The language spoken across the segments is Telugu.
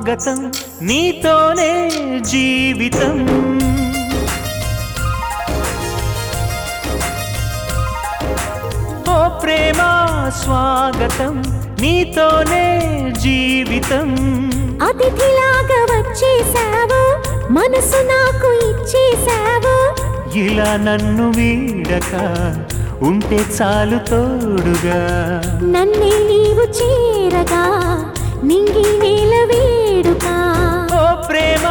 స్వాగతం నీతోనే జీవితం ఓ ప్రేమ స్వాగతం నీతోనే జీవితం అతిథిలాగా వచ్చేసావు మనసు నాకు ఇచ్చేసావు ఇలా నన్ను వీడక ఉంటే చాలు తోడుగా నన్నే నీవు చేరగా నింగి నేల వేడుక ఓ ప్రేమ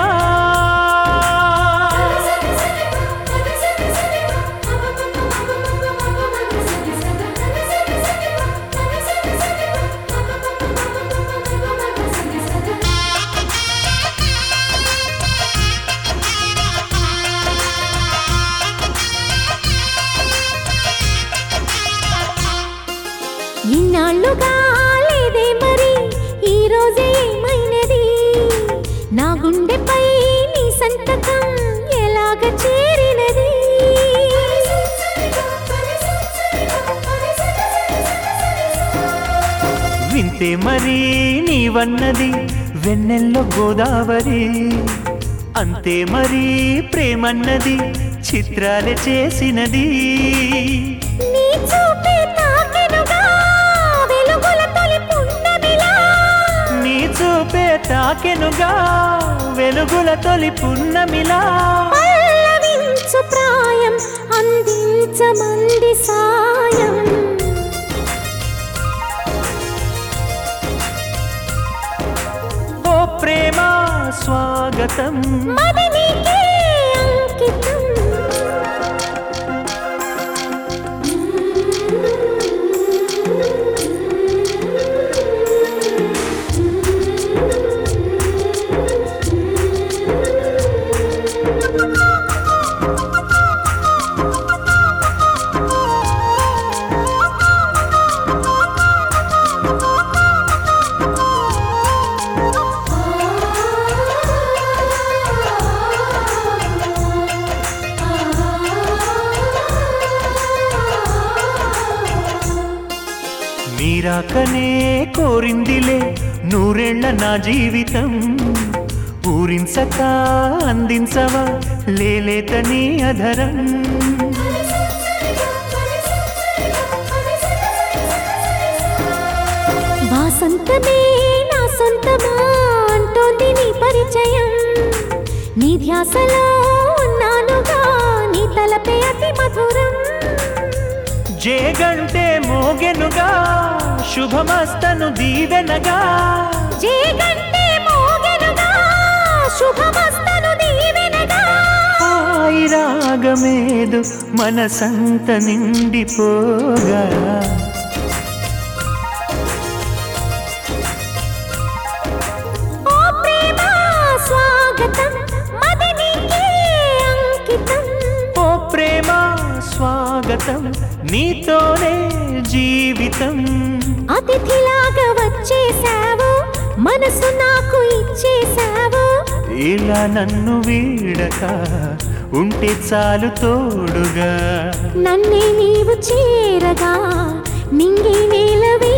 ఇన్నాళ్ళుగా లేదే మరి ఈ రోజే ఏమైనది నా గుండెపై నీ సంతకం ఎలాగ చేరినది వింతే మరి నీవన్నది వెన్నెల్లో గోదావరి అంతే మరి ప్రేమన్నది చిత్రాలే చేసినది నీ చూపే తాకెనుగా వెలుగుల తొలి పున్నమిలా నీ చూపే తాకెనుగా వెలుగుల తొలి పున్నమిలా పల్లవించు ప్రాయం అందించమంది సాయం ఓ ప్రేమ స్వాగతం మది నీకే అంకితం మీరాకనే కోరిందిలే నూరేళ్ల నా జీవితం ఊరించక అందించవా లేలేత నీ అధరం వాసంతమే నా సొంతమా అంటోంది నీ పరిచయం నీ ధ్యాసలో ఉన్నానుగా నీ తలపే అతి మధురం జేగంటే మోగెనుగా శుభమస్తను దీవెనగా జేగంటే మోగెనుగా శుభమస్తను దీవెనగా హాయి రాగమేదు మనసంత నిండిపోగా ఓ ప్రేమ స్వాగతం మది నీకే అంకితం ఓ ప్రేమ స్వాగతం నీతోనే జీవితం అతిథిలాగా వచ్చేసావు మనసు నాకు ఇచ్చేసావు ఇలా నన్ను వీడక ఉంటే చాలు తోడుగా నన్నే నీవు చేరగా నింగి నేల